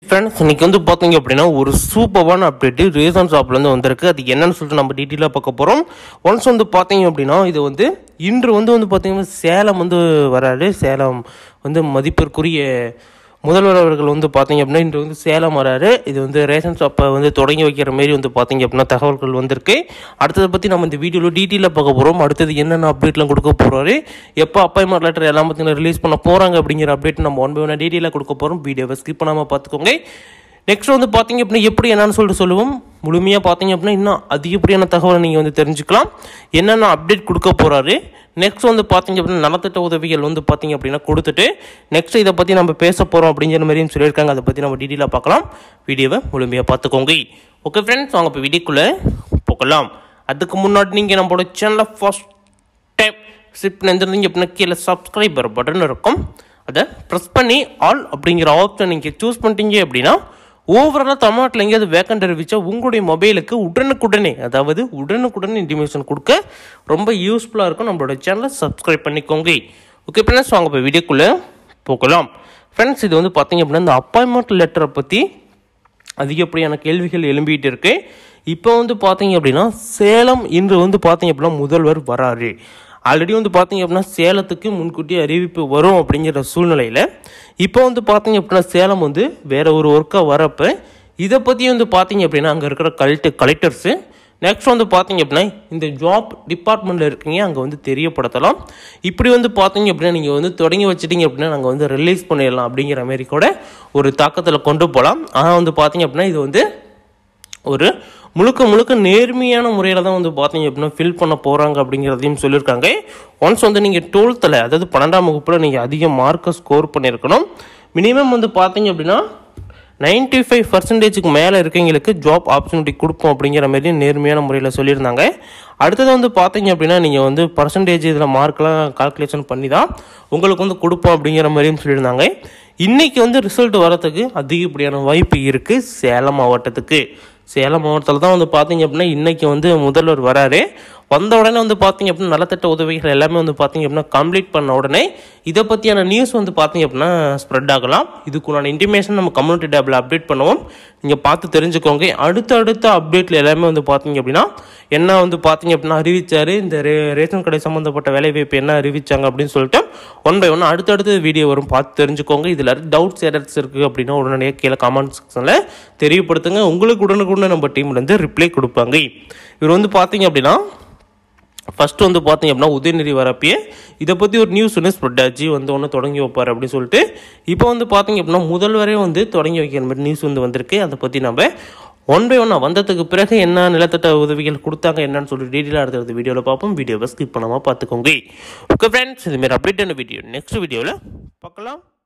friends இன்னைக்கு வந்து பார்த்தீங்க அப்படின்னா ஒரு சூப்பரான அப்டேட்டு ரேசன் ஷாப்லேருந்து வந்திருக்கு அது என்னன்னு சொல்லிட்டு நம்ம டீட்டெயிலாக பார்க்க போகிறோம் ஒன்ஸ் வந்து பார்த்தீங்க அப்படின்னா இது வந்து இன்று வந்து வந்து பார்த்தீங்கன்னா சேலம் வந்து வராரு சேலம் வந்து மதிப்பிற்குரிய முதல்வர் அவர்கள் வந்து பார்த்தீங்க அப்படின்னா இன்று வந்து சேலம் வராரு இது வந்து ரேஷன் ஷாப்பை வந்து தொடங்கி வைக்கிற மாரி வந்து பார்த்தீங்க அப்படின்னா தகவல்கள் வந்திருக்கு அடுத்ததை பற்றி நம்ம இந்த வீடியோவில் டீட்டெயிலாக பார்க்க போகிறோம் அடுத்தது என்னென்ன அப்டேட்லாம் கொடுக்க போகிறாரு எப்போ அப்பாயின்மெண்ட் லெட்டர் எல்லாம் பார்த்தீங்கன்னா ரிலீஸ் பண்ண போகிறாங்க அப்படிங்கிற அப்டேட் நம்ம ஒன் பை ஒன் டீட்டெயிலாக கொடுக்க போகிறோம் வீடியோவை ஸ்கிப் பண்ணாமல் பார்த்துக்கோங்க நெக்ஸ்ட் வந்து பார்த்தீங்க அப்படின்னா எப்படி என்னன்னு சொல்லிட்டு சொல்லுவோம் முழுமையாக பார்த்தீங்க அப்படின்னா இன்னும் அதிகப்படியான தகவலை நீங்கள் வந்து தெரிஞ்சுக்கலாம் என்னென்ன அப்டேட் கொடுக்க போகிறாரு நெக்ஸ்ட் வந்து பார்த்தீங்க அப்படின்னா நலத்திட்ட உதவிகள் வந்து பார்த்தீங்க அப்படின்னா கொடுத்துட்டு நெக்ஸ்ட் இதை பற்றி நம்ம பேச போகிறோம் அப்படிங்கிற மாதிரியும் சொல்லியிருக்காங்க அதை பற்றி நம்ம டீட்டெயிலாக பார்க்கலாம் வீடியோவை முழுமையாக பார்த்துக்கோங்க ஓகே ஃப்ரெண்ட்ஸ் வாங்க இப்போ வீடியோக்குள்ளே போகலாம் அதுக்கு முன்னாடி நீங்கள் நம்மளோட சேனலை ஃபர்ஸ்ட் டைம் சிப் நினைஞ்சிருந்தீங்க அப்படின்னா கீழே சப்ஸ்கிரைபர் பட்டன் இருக்கும் அதை ப்ரெஸ் பண்ணி ஆல் அப்படிங்கிற ஆப்ஷன் நீங்கள் சூஸ் பண்ணிட்டீங்க அப்படின்னா ஓவராலாக தமிழ்நாட்டில் எங்கேயாவது வேக்கண்ட் அறிவிச்சா உங்களுடைய மொபைலுக்கு உடனுக்குடனே அதாவது உடனுக்குடனே இன்டிமேஷன் கொடுக்க ரொம்ப யூஸ்ஃபுல்லாக இருக்கும் நம்மளோட சேனலை சப்ஸ்கிரைப் பண்ணிக்கோங்க ஓகே ஃப்ரெண்ட்ஸ் வாங்க இப்போ வீடியோக்குள்ளே போகலாம் ஃப்ரெண்ட்ஸ் இது வந்து பார்த்தீங்க அப்படின்னா இந்த அப்பாயின்மெண்ட் லெட்டரை பற்றி அதிகப்படியான கேள்விகள் எழும்பிட்டு இருக்கு இப்போ வந்து பார்த்தீங்க அப்படின்னா சேலம் இன்று வந்து பார்த்தீங்க அப்படின்னா முதல்வர் வராரு ஆல்ரெடி வந்து பார்த்தீங்க அப்படின்னா சேலத்துக்கு முன்கூட்டியே அறிவிப்பு வரும் அப்படிங்கிற சூழ்நிலையில் இப்போ வந்து பார்த்தீங்க அப்படின்னா சேலம் வந்து வேற ஒரு ஒர்க்காக வரப்போ இதை பற்றி வந்து பார்த்தீங்க அப்படின்னா அங்கே இருக்கிற கலெக்டர் கலெக்டர்ஸு நெக்ஸ்ட் வந்து பார்த்தீங்க அப்படின்னா இந்த ஜாப் டிபார்ட்மெண்ட்டில் இருக்கீங்க அங்கே வந்து தெரியப்படுத்தலாம் இப்படி வந்து பார்த்தீங்க அப்படின்னா நீங்கள் வந்து தொடங்கி வச்சிட்டீங்க அப்படின்னா நாங்கள் வந்து ரிலீஸ் பண்ணிடலாம் அப்படிங்கிற மாதிரி கூட ஒரு தாக்கத்தில் கொண்டு போகலாம் ஆனால் வந்து பார்த்தீங்க அப்படின்னா இது வந்து ஒரு முழுக்க முழுக்க நேர்மையான முறையில் தான் வந்து பார்த்தீங்க அப்படின்னா ஃபில் பண்ண போகிறாங்க அப்படிங்கிறதையும் சொல்லியிருக்காங்க ஒன்ஸ் வந்து நீங்கள் டுவெல்த்தில் அதாவது பன்னெண்டாம் வகுப்பில் நீங்கள் அதிக மார்க்கை ஸ்கோர் பண்ணியிருக்கணும் மினிமம் வந்து பார்த்தீங்க அப்படின்னா நைன்டி ஃபைவ் பர்சன்டேஜுக்கு மேலே இருக்கவங்களுக்கு ஜாப் ஆப்பர்ச்சுனிட்டி கொடுப்போம் அப்படிங்கிற மாதிரி நேர்மையான முறையில் சொல்லியிருந்தாங்க அடுத்தது வந்து பார்த்தீங்க அப்படின்னா நீங்கள் வந்து பர்சன்டேஜ் இதில் மார்க்லாம் கால்குலேஷன் பண்ணி தான் உங்களுக்கு வந்து கொடுப்போம் அப்படிங்கிற மாதிரியும் சொல்லியிருந்தாங்க இன்றைக்கி வந்து ரிசல்ட் வரத்துக்கு அதிகப்படியான வாய்ப்பு இருக்குது சேலம் மாவட்டத்துக்கு சேலம் மாவட்டத்தில் தான் வந்து பார்த்தீங்க அப்படின்னா இன்றைக்கி வந்து முதல்வர் வராரு வந்த உடனே வந்து பார்த்தீங்க அப்படின்னா நலத்திட்ட உதவிகள் எல்லாமே வந்து பார்த்தீங்க அப்படின்னா கம்ப்ளீட் பண்ண உடனே இதை பற்றியான நியூஸ் வந்து பார்த்தீங்க அப்படின்னா ஸ்ப்ரெட் ஆகலாம் இதுக்குண்டான இன்டிமேஷன் நம்ம கம்யூனிட்டி டேப்பில் அப்டேட் பண்ணுவோம் நீங்கள் பார்த்து தெரிஞ்சுக்கோங்க அடுத்த அடுத்த அப்டேட்டில் எல்லாமே வந்து பார்த்தீங்க அப்படின்னா என்ன வந்து பார்த்தீங்க அப்படின்னா அறிவிச்சாரு இந்த ரே ரேஷன் கடை சம்மந்தப்பட்ட வேலைவாய்ப்பு என்ன அறிவிச்சாங்க அப்படின்னு சொல்லிட்டு ஒன் பை ஒன் அடுத்தடுத்த வீடியோ வரும் பார்த்து தெரிஞ்சுக்கோங்க இதில் டவுட்ஸ் எரர்ஸ் இருக்குது அப்படின்னா உடனடியாக கீழே கமெண்ட் செக்ஷனில் தெரியப்படுத்துங்க உங்களுக்கு உடனுக்குடனே நம்ம டீம்லேருந்து ரிப்ளை கொடுப்பாங்க இவர் வந்து பார்த்தீங்க அப்படின்னா ஃபஸ்ட்டு வந்து பார்த்தீங்க அப்படின்னா உதயநிதி வரப்பயே இதை பற்றி ஒரு நியூஸ் ஒன்று ஸ்ப்ரெட் ஆச்சு வந்து ஒன்று தொடங்கி வைப்பார் அப்படின்னு சொல்லிட்டு இப்போ வந்து பார்த்தீங்க அப்படின்னா முதல்வரே வந்து தொடங்கி வைக்கிற மாதிரி நியூஸ் வந்து வந்திருக்கு அதை பற்றி நம்ம ஒன் பை ஒன்னாக வந்ததுக்கு பிறகு என்ன நிலத்தட்ட உதவிகள் கொடுத்தாங்க என்னன்னு சொல்லிட்டு டீட்டெயிலாக அடுத்த வீடியோவில் பார்ப்போம் வீடியோவை ஸ்கிப் பண்ணாமல் பார்த்துக்கோங்க ஓகே ஃப்ரெண்ட்ஸ் இதுமாரி அப்டேட்டான வீடியோ நெக்ஸ்ட் வீடியோவில் பார்க்கலாம்